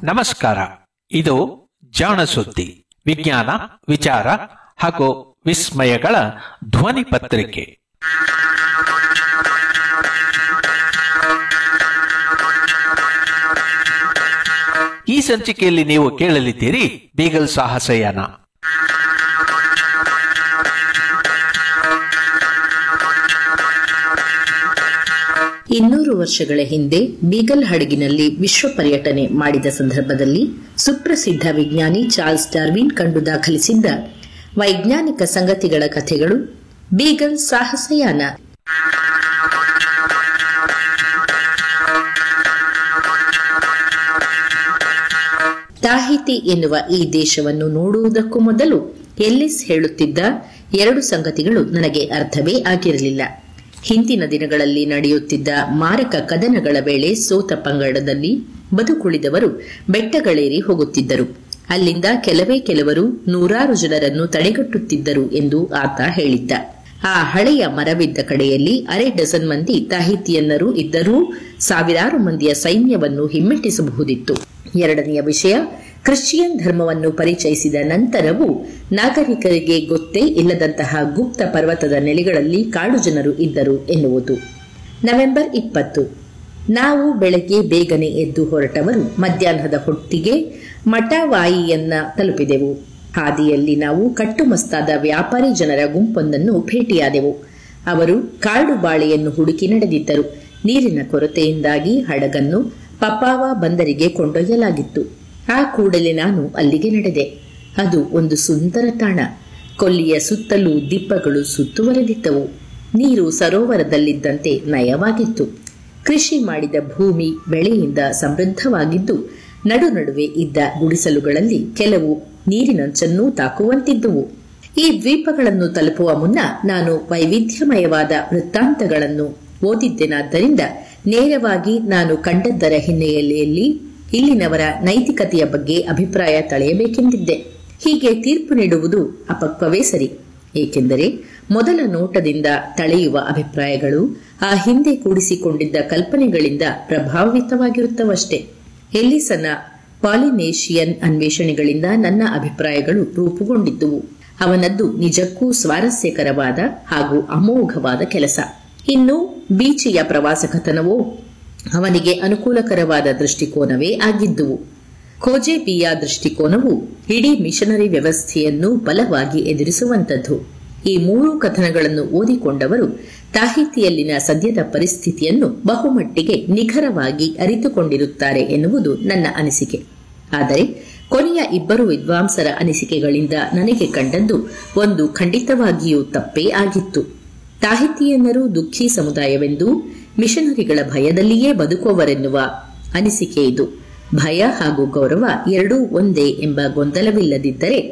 ನಮಸ್ಕಾರ ಇದು ಜಾಣ ಸುದ್ದಿ ವಿಜ್ಞಾನ ವಿಚಾರ ಹಾಗೂ ವಿಸ್ಮಯಗಳ ಧ್ವನಿ ಪತ್ರಿಕೆ ಈ ಸಂಚಿಕೆಯಲ್ಲಿ ನೀವು ಕೇಳಲಿದ್ದೀರಿ ಬೀಗಲ್ ಸಾಹಸಯಾನ ಇನ್ನೂರು ವರ್ಷಗಳ ಹಿಂದೆ ಬೀಗಲ್ ಹಡಗಿನಲ್ಲಿ ವಿಶ್ವ ಪರ್ಯಟನೆ ಮಾಡಿದ ಸಂದರ್ಭದಲ್ಲಿ ಸುಪ್ರಸಿದ್ಧ ವಿಜ್ಞಾನಿ ಚಾರ್ಲ್ಸ್ ಡಾರ್ವಿನ್ ಕಂಡು ದಾಖಲಿಸಿದ್ದ ವೈಜ್ಞಾನಿಕ ಸಂಗತಿಗಳ ಕಥೆಗಳು ಬೀಗಲ್ ಸಾಹಸಯಾನ ತಾಹಿತಿ ಎನ್ನುವ ಈ ದೇಶವನ್ನು ನೋಡುವುದಕ್ಕೂ ಮೊದಲು ಎಲ್ಲಿಸ್ ಹೇಳುತ್ತಿದ್ದ ಎರಡು ಸಂಗತಿಗಳು ನನಗೆ ಅರ್ಥವೇ ಆಗಿರಲಿಲ್ಲ ಹಿಂದಿನ ದಿನಗಳಲ್ಲಿ ನಡೆಯುತ್ತಿದ್ದ ಮಾರಕ ಕದನಗಳ ವೇಳೆ ಸೋತ ಪಂಗಡದಲ್ಲಿ ಬದುಕುಳಿದವರು ಬೆಟ್ಟಗಳೇರಿ ಹೋಗುತ್ತಿದ್ದರು ಅಲ್ಲಿಂದ ಕೆಲವೇ ಕೆಲವರು ನೂರಾರು ಜನರನ್ನು ತಡೆಗಟ್ಟುತ್ತಿದ್ದರು ಎಂದು ಆತ ಹೇಳಿದ್ದ ಆ ಹಳೆಯ ಮರವಿದ್ದ ಕಡೆಯಲ್ಲಿ ಅರೆ ಡಜನ್ ಮಂದಿ ತಾಹಿತಿಯನ್ನರು ಇದ್ದರೂ ಸಾವಿರಾರು ಮಂದಿಯ ಸೈನ್ಯವನ್ನು ಹಿಮ್ಮೆಟ್ಟಿಸಬಹುದಿತ್ತು ಎರಡನೆಯ ವಿಷಯ ಕ್ರಿಶ್ಚಿಯನ್ ಧರ್ಮವನ್ನು ಪರಿಚಯಿಸಿದ ನಂತರವೂ ನಾಗರಿಕರಿಗೆ ಗೊತ್ತೇ ಇಲ್ಲದಂತಹ ಗುಪ್ತ ಪರ್ವತದ ನೆಲೆಗಳಲ್ಲಿ ಕಾಡು ಜನರು ಇದ್ದರು ಎನ್ನುವುದು ನವೆಂಬರ್ ಇಪ್ಪತ್ತು ನಾವು ಬೆಳಗ್ಗೆ ಬೇಗನೆ ಎದ್ದು ಹೊರಟವರು ಮಧ್ಯಾಹ್ನದ ಹೊತ್ತಿಗೆ ಮಠವಾಯಿಯನ್ನ ತಲುಪಿದೆವು ಹಾದಿಯಲ್ಲಿ ನಾವು ಕಟ್ಟುಮಸ್ತಾದ ವ್ಯಾಪಾರಿ ಜನರ ಗುಂಪೊಂದನ್ನು ಭೇಟಿಯಾದೆವು ಅವರು ಕಾಡು ಬಾಳೆಯನ್ನು ಹುಡುಕಿ ನಡೆದಿದ್ದರು ನೀರಿನ ಕೊರತೆಯಿಂದಾಗಿ ಹಡಗನ್ನು ಪಪಾವ ಬಂದರಿಗೆ ಕೊಂಡೊಯ್ಯಲಾಗಿತ್ತು ಆ ಕೂಡಲೇ ನಾನು ಅಲ್ಲಿಗೆ ನಡೆದೆ ಅದು ಒಂದು ಸುಂದರ ತಾಣ ಕೊಲ್ಲಿಯ ಸುತ್ತಲೂ ದಿಬ್ಬಗಳು ಸುತ್ತುವರೆದಿದ್ದವು ನೀರು ಸರೋವರದಲ್ಲಿದ್ದಂತೆ ನಯವಾಗಿತ್ತು ಕೃಷಿ ಮಾಡಿದ ಭೂಮಿ ಬೆಳೆಯಿಂದ ಸಮೃದ್ಧವಾಗಿದ್ದು ನಡು ನಡುವೆ ಇದ್ದ ಗುಡಿಸಲುಗಳಲ್ಲಿ ಕೆಲವು ನೀರಿನಂಚನ್ನೂ ತಾಕುವಂತಿದ್ದುವು ಈ ದ್ವೀಪಗಳನ್ನು ತಲುಪುವ ಮುನ್ನ ನಾನು ವೈವಿಧ್ಯಮಯವಾದ ವೃತ್ತಾಂತಗಳನ್ನು ಓದಿದ್ದೆನಾದ್ದರಿಂದ ನೇರವಾಗಿ ನಾನು ಕಂಡದ್ದರ ಹಿನ್ನೆಲೆಯಲ್ಲಿ ಇಲ್ಲಿನವರ ನೈತಿಕತೆಯ ಬಗ್ಗೆ ಅಭಿಪ್ರಾಯ ತಳೆಯಬೇಕೆಂದಿದ್ದೆ ಹೀಗೆ ತೀರ್ಪು ನೀಡುವುದು ಅಪಕ್ವವೇ ಸರಿ ಏಕೆಂದರೆ ಮೊದಲ ನೋಟದಿಂದ ತಳೆಯುವ ಅಭಿಪ್ರಾಯಗಳು ಆ ಹಿಂದೆ ಕೂಡಿಸಿಕೊಂಡಿದ್ದ ಕಲ್ಪನೆಗಳಿಂದ ಪ್ರಭಾವಿತವಾಗಿರುತ್ತವಷ್ಟೇ ಎಲ್ಲಿಸನ ಪಾಲಿನೇಷಿಯನ್ ಅನ್ವೇಷಣೆಗಳಿಂದ ನನ್ನ ಅಭಿಪ್ರಾಯಗಳು ರೂಪುಗೊಂಡಿದ್ದುವು ಅವನದ್ದು ನಿಜಕ್ಕೂ ಸ್ವಾರಸ್ಯಕರವಾದ ಹಾಗೂ ಅಮೋಘವಾದ ಕೆಲಸ ಇನ್ನು ಬೀಚಿಯ ಪ್ರವಾಸ ಕಥನವೋ ಅವನಿಗೆ ಅನುಕೂಲಕರವಾದ ದೃಷ್ಟಿಕೋನವೇ ಆಗಿದ್ದುವು ಖೋಜೆಬಿಯ ದೃಷ್ಟಿಕೋನವು ಇಡೀ ಮಿಷನರಿ ವ್ಯವಸ್ಥೆಯನ್ನು ಬಲವಾಗಿ ಎದುರಿಸುವಂತದ್ದು ಈ ಮೂರೂ ಕಥನಗಳನ್ನು ಓದಿಕೊಂಡವರು ತಾಹಿತಿಯಲ್ಲಿನ ಸದ್ಯದ ಪರಿಸ್ಥಿತಿಯನ್ನು ಬಹುಮಟ್ಟಿಗೆ ನಿಖರವಾಗಿ ಅರಿತುಕೊಂಡಿರುತ್ತಾರೆ ಎನ್ನುವುದು ನನ್ನ ಅನಿಸಿಕೆ ಆದರೆ ಕೊನೆಯ ಇಬ್ಬರು ವಿದ್ವಾಂಸರ ಅನಿಸಿಕೆಗಳಿಂದ ನನಗೆ ಕಂಡದ್ದು ಒಂದು ಖಂಡಿತವಾಗಿಯೂ ತಪ್ಪೇ ಆಗಿತ್ತು ತಾಹಿತಿಯನ್ನರು ದುಃಖಿ ಸಮುದಾಯವೆಂದು ಮಿಷನರಿಗಳ ಭಯದಲ್ಲಿಯೇ ಬದುಕುವವರೆನ್ನುವ ಅನಿಸಿಕೆ ಇದು ಭಯ ಹಾಗೂ ಗೌರವ ಎರಡೂ ಒಂದೇ ಎಂಬ ಗೊಂದಲವಿಲ್ಲದಿದ್ದರೆ